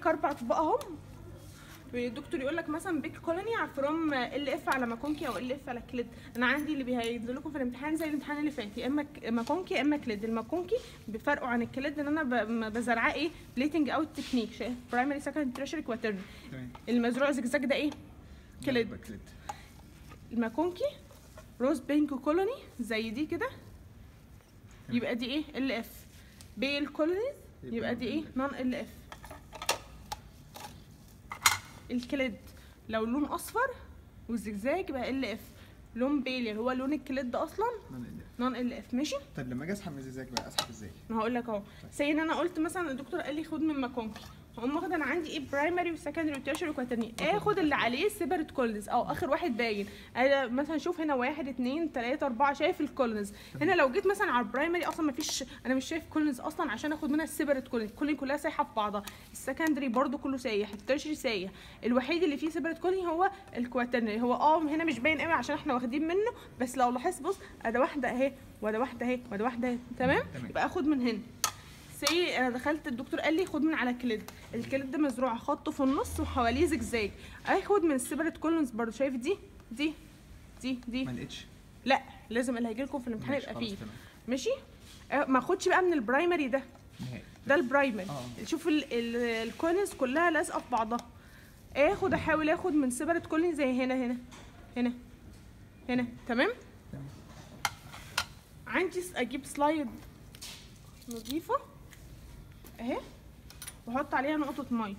لك اربع اطباق اهم الدكتور يقول لك مثلا بيك كولوني فروم ال اف على ماكونكي او ال اف على كليد انا عندي اللي بينزل لكم في الامتحان زي الامتحان اللي فات يا اما ك- ماكونكي يا اما كليد الماكونكي بفرقه عن الكليد ان انا ب- م- بزرعاه ايه بليتنج اوت تكنيك شايف برايمري سكند تريشري كواترني تمام المزروع زجزاج ده ايه كليد يبقى كليد الماكونكي روز بينك كولوني زي دي كده يبقى دي ايه ال اف بيل كولونيز يبقى دي ايه نون ال اف الكليد لو لون اصفر والزجزاج يبقى ال اف لون بيل اللي هو لون الكليد ده اصلا نون ال اف نون ال اف ماشي طيب لما اجي اسحب من الزجاج بقى اسحب ازاي؟ ما هقول لك اهو سي ان انا قلت مثلا الدكتور قال لي خد من ماكونكي هقوم واخد انا عندي ايه برايمري وسكندري وتيرشري وكواترني اخد اللي عليه سيبرت كولنز او اخر واحد باين انا مثلا شوف هنا واحد اتنين تلاته اربعه شايف الكولنز هنا لو جيت مثلا على البرايمري اصلا ما فيش انا مش شايف كولنز اصلا عشان اخد منها السيبرت كولنز كل كلها سايحه في بعضها السكندري برضو كله سايح التيرشري سايح الوحيد اللي فيه سيبرت كولني هو الكواترني هو اه هنا مش باين قوي عشان احنا واخدين منه بس لو لاحظت بص ادي واحده اهي وده واحده اهي وده واحده اهي تمام تمام. يبقى اخد من هنا سي انا دخلت الدكتور قال لي خد من على كليد الكليد ده مزروع خط في النص وحواليه زجزاج اخد من السيبريت كولونز برضو شايف دي دي دي دي ما لقيتش لا لازم اللي هيجي لكم في الامتحان ماشي، يبقى خلاص، فيه تمام. ماشي أه، ما اخدش بقى من البرايمري ده نهائي ده البرايمري اه. شوف ال- ال- الكولونز كلها لازقه في بعضها اخد احاول اخد من سيبريت كولونز زي هنا هنا هنا هنا تمام تمام. عندي س- اجيب سلايد نظيفه اهي واحط عليها نقطه ميه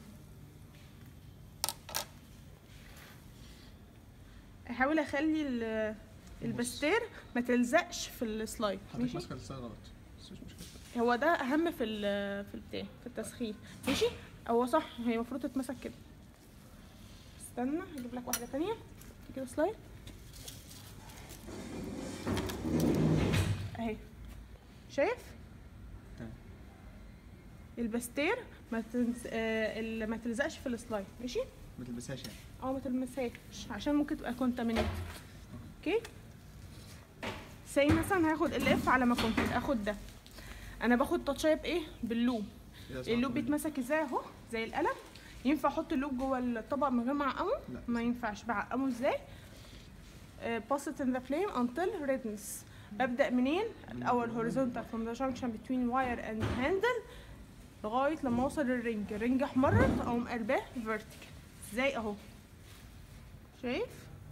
احاول اخلي ال- البستير ما تلزقش في السلايد حضرتك ماشي ماسكه السلايد غلط بس مش مشكله هو ده اهم في ال في البتاع في التسخين ماشي هو صح هي المفروض تتمسك كده استنى هجيب لك واحده تانية كده سلايد اهي شايف تمام البستير ما تنس... آه ال- ما تلزقش في السلايد ماشي ما تلبسهاش يعني او ما تلمسهاش عشان ممكن تبقى كونتامينيت اوكي زي مثلا هاخد ال اف على ما كنت اخد ده انا باخد تاتشايه بايه باللوب إيه أصعب اللوب من- بيتمسك ازاي اهو زي القلم ينفع احط اللوب جوه الطبق من غير ما اعقمه لا. ما ينفعش بعقمه ازاي باس it in the flame until redness ببدا منين الاول horizontal from the junction between wire and handle لغايه لما اوصل الرنج الرنج احمرت اقوم قلباه vertical ازاي اهو شايف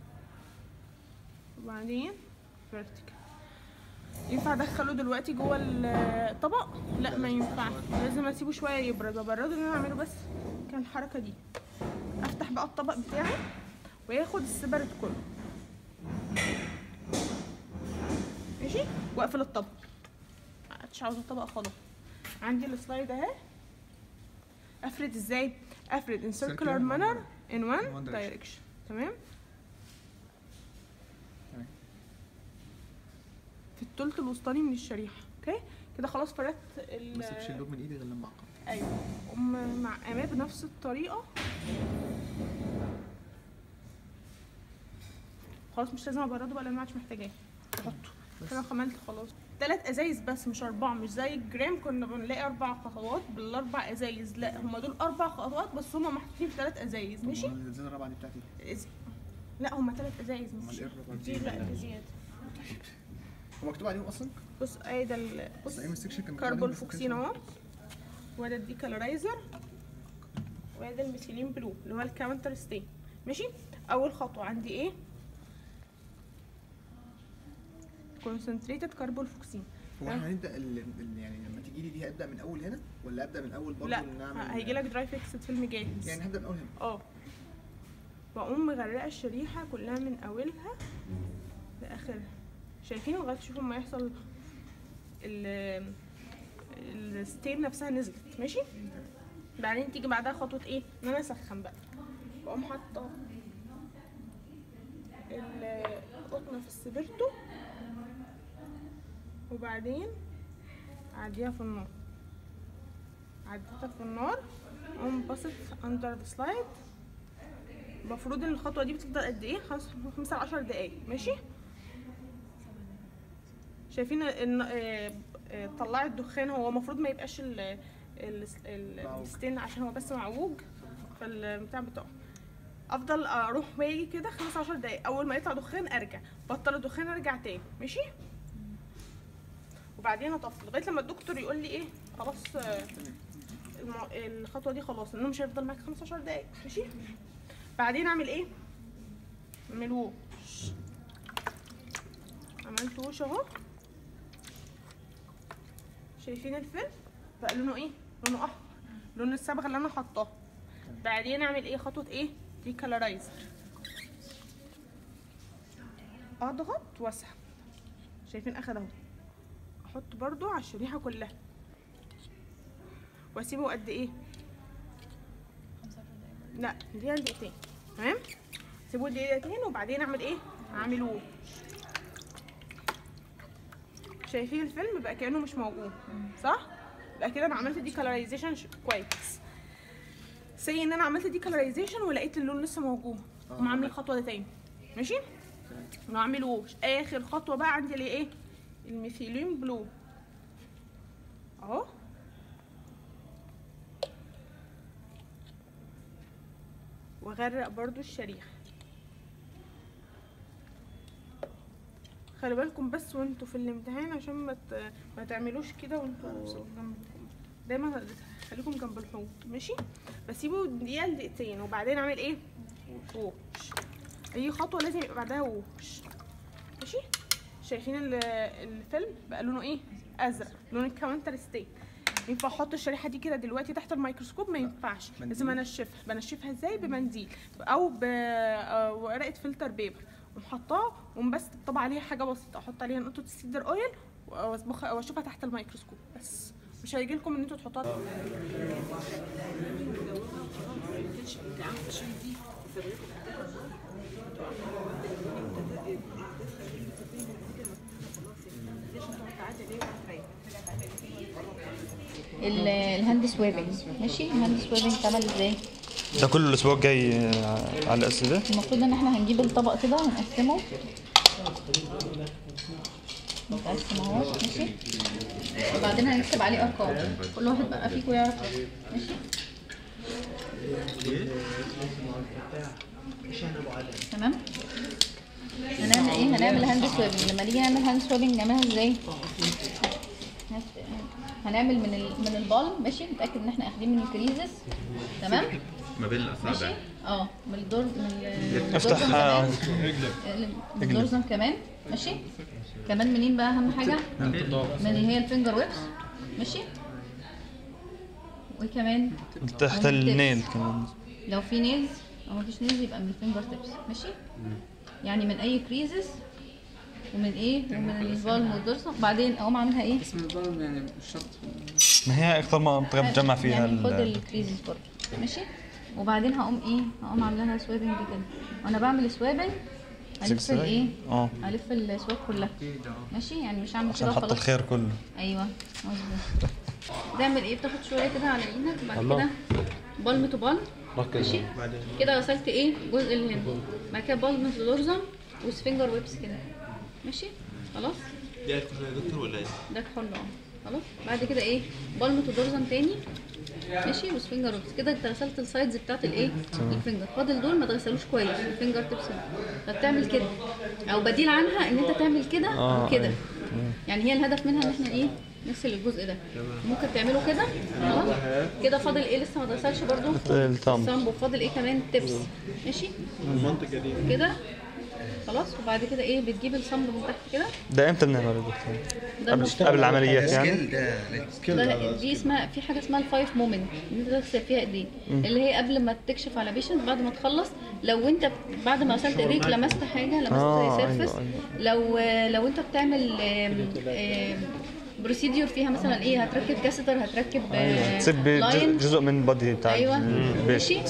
وبعدين vertical ينفع ادخله دلوقتي جوه الطبق لا ما ينفعش لازم اسيبه شويه يبرد ببرده ان انا اعمله بس كان الحركه دي افتح بقى الطبق بتاعي وياخد السبرت كله ماشي واقفل الطبق مش عاوزه الطبق خلاص عندي السلايد اهي افرد ازاي افرد in circular Circular manner in one one direction. direction تمام تمام في التلت الوسطاني من الشريحه اوكي كده خلاص فردت ال- ما اسيبش اللوب من ايدي غير لما اعقم ايوه ام مع اماه بنفس الطريقه خلاص مش لازم ابرده بقى لان ما عادش محتاجاه احطه بس. كده عملت خلاص ثلاث ازايز بس مش اربعه مش زي الجرام كنا بنلاقي اربع خطوات بالاربع ازايز لا هم دول اربع خطوات بس هم محطوطين في ثلاث ازايز طب ماشي أمال الزيادة الرابعه دي بتاعتي إز- لا هم ثلاث ازايز أمال مش إيه الرابعة دي دي؟ لا دي زياده هو مكتوب عليهم اصلا بص ايه ده ال- بص بس ايام السكشن كان مكتوب كاربون عليهم بس ما فوكسين كانش- اهو وده الديكالرايزر وده الميثيلين بلو اللي هو الكاونتر ستين ماشي اول خطوه عندي ايه كونسنتريتد كاربون فوكسين هو احنا هنبدا ال- ال- يعني لما تيجي لي دي هبدا من اول هنا ولا ابدا من اول برضه لا نعمل هيجي لك دراي فيكسد فيلم جاهز يعني هبدا من اول هنا اه واقوم مغرقه الشريحه كلها من اولها لاخرها شايفين لغايه شوفوا ما يحصل ال الستين نفسها نزلت ماشي بعدين تيجي بعدها خطوه ايه ان انا اسخن بقى واقوم حاطه القطنه في السبرتو وبعدين اعديها في النار عديتها في النار اقوم باصت اندر ذا سلايد المفروض ان الخطوه دي بتفضل قد ايه خمس خمسة عشر دقايق ماشي شايفين ان آه، آه، طلعت دخان هو المفروض ما يبقاش ال- ال- ال- معوج. الستين عشان هو بس معوج فالبتاع بتاعه افضل اروح واجي كده 15 دقايق اول ما يطلع دخان ارجع بطل الدخان ارجع تاني ماشي وبعدين اطفي لغايه لما الدكتور يقول لي ايه خلاص آه، المع... الخطوه دي خلاص لانه مش هيفضل معاك 15 دقايق ماشي بعدين اعمل ايه اعمل ووش عملت ووش اهو شايفين الفيلم بقى لونه ايه لونه احمر لون الصبغه اللي انا حطاها بعدين اعمل ايه خطوه ايه دي كالرايزر اضغط واسحب شايفين اخد اهو احط برضو على الشريحه كلها واسيبه قد ايه لا دي دقيقتين تمام سيبوه دقيقتين وبعدين اعمل ايه اعمل ووش شايفين الفيلم بقى كانه مش موجود صح يبقى كده انا عملت دي كالرايزيشن كويس سي ان انا عملت دي كالرايزيشن ولقيت اللون لسه موجود اقوم عامل الخطوه دي تاني ماشي ونعمل ووش اخر خطوه بقى عندي اللي ايه الميثيلين بلو اهو واغرق برضو الشريحه خلي بالكم بس وانتوا في الامتحان عشان ما ت- ما تعملوش كده وانتوا جنب دايما خليكم جنب الحوض ماشي بسيبه دقيقه لدقيقتين وبعدين اعمل ايه ووش اي خطوه لازم يبقى بعدها ووش ماشي شايفين ال- الفيلم بقى لونه ايه ازرق لون الكاونتر ستيت ينفع احط الشريحه دي كده دلوقتي تحت الميكروسكوب ما ينفعش لازم انشفها بنشفها ازاي بمنديل او بورقه فلتر بيبر ومحطاها وبس طبعا عليها حاجه بسيطه احط عليها نقطه السيدر اويل واصبخها واشوفها تحت الميكروسكوب بس مش هيجي لكم ان انتوا تحطوها ال- الهاند سوابنج ماشي الهاند سوابنج اتعمل ازاي ده كله الاسبوع الجاي آه، على الاساس ده المفروض ان احنا هنجيب الطبق كده ونقسمه نقسم اهو ماشي وبعدين هنكتب عليه ارقام كل واحد بقى فيكم يعرف رقم. ماشي تمام هنعمل ايه هنعمل هاند سوابنج لما نيجي نعمل هاند سوابنج نعملها ازاي هت- هنعمل من ال... من البالم ماشي نتاكد ان احنا اخدين من الكريزس تمام ما بين ماشي الاصابع اه من الدور من ال- افتح الدورزم آه، كمان من الدورزم كمان ماشي كمان منين بقى اهم حاجه من اللي هي الفينجر ويبس ماشي وكمان تحت النيل كمان لو في نيلز او مفيش نيلز يبقى من الفينجر تيبس ماشي يعني من اي كريزس ومن ايه ومن الفالم والدورسم بعدين اقوم عاملها ايه اسم الظالم يعني مش شرط ما هي اكثر منطقه بتجمع فيها يعني خد ال- الكريزس برضه ماشي وبعدين هقوم ايه هقوم عامله لها سوابنج كده وانا بعمل سوابنج الف زجزاج؟ الايه اه الف السواب كلها ماشي يعني مش هعمل عشان كده نحط وخلاص الخير كله ايوه مظبوط تعمل ايه بتاخد شويه كده على ايدك بعد كده بالم تو بالم ماشي كده غسلت ايه الجزء اللي هنا بعد كده بالم تو دورزم وسفنجر ويبس كده ماشي خلاص دي الكحول يا دكتور ولا ايه؟ ده كحول اه خلاص بعد كده ايه بالم تو دورزم تاني ماشي وسفنجر ويبس كده انت غسلت السايدز بتاعت الايه الفنجر فاضل دول ما تغسلوش كويس الفنجر تبس فبتعمل كده او بديل عنها ان انت تعمل كده آه، وكده أيوة. يعني هي الهدف منها ان احنا ايه نغسل الجزء ده ممكن تعمله كده خلاص كده فاضل ايه لسه ما اتغسلش برضو الثامب الصنب وفاضل ايه كمان تبس ماشي كده خلاص وبعد كده ايه بتجيب الصنب من تحت كده ده امتى بنعمله يا دكتور؟ ده قبل المفروض- قبل العمليات يعني سكيل ده ده دي اسمها في حاجه اسمها الفايف مومنت ان انت تغسل فيها ايديك اللي هي قبل ما تكشف على بيشنت بعد ما تخلص لو انت بعد ما غسلت ايديك لمست حاجه لمست آه، سيرفس أيوة، لو لو انت بتعمل بروسيديور فيها مثلا ايه هتركب كاسيتر هتركب آه، تسيب لاين جزء من البادي بتاع ايوه البيت ماشي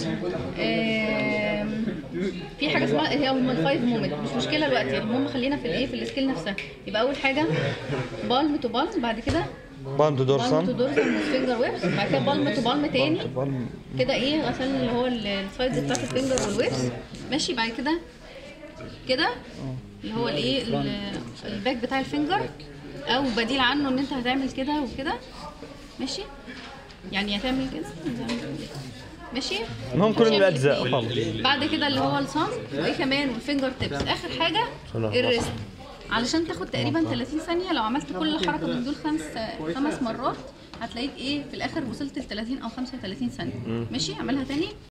آم، في حاجه اسمها هي هم الفايف مومنت مش مشكله دلوقتي المهم خلينا في الايه في السكيل نفسها يبقى اول حاجه بالم تو بالم بعد كده بالم تو بالم تو دورسم دورسم وفينجر ويبس بعد كده بالم تو بالم تاني بالم كده ايه غسلنا اللي هو ال- السايدز بتاعت الفينجر والويبس ماشي بعد كده كده اللي هو الايه ال- الباك بتاع الفينجر او بديل عنه ان انت هتعمل كده وكده ماشي يعني هتعمل كده وتعمل كده. ماشي المهم كل عشان الاجزاء الاتنين. فهم بعد كده اللي هو الصم وايه كمان والفينجر تيبس اخر حاجه الريست علشان تاخد تقريبا 30 ثانيه لو عملت كل حركه من دول خمس خمس مرات هتلاقيك ايه في الاخر وصلت ل 30 او 35 ثانيه ماشي اعملها تاني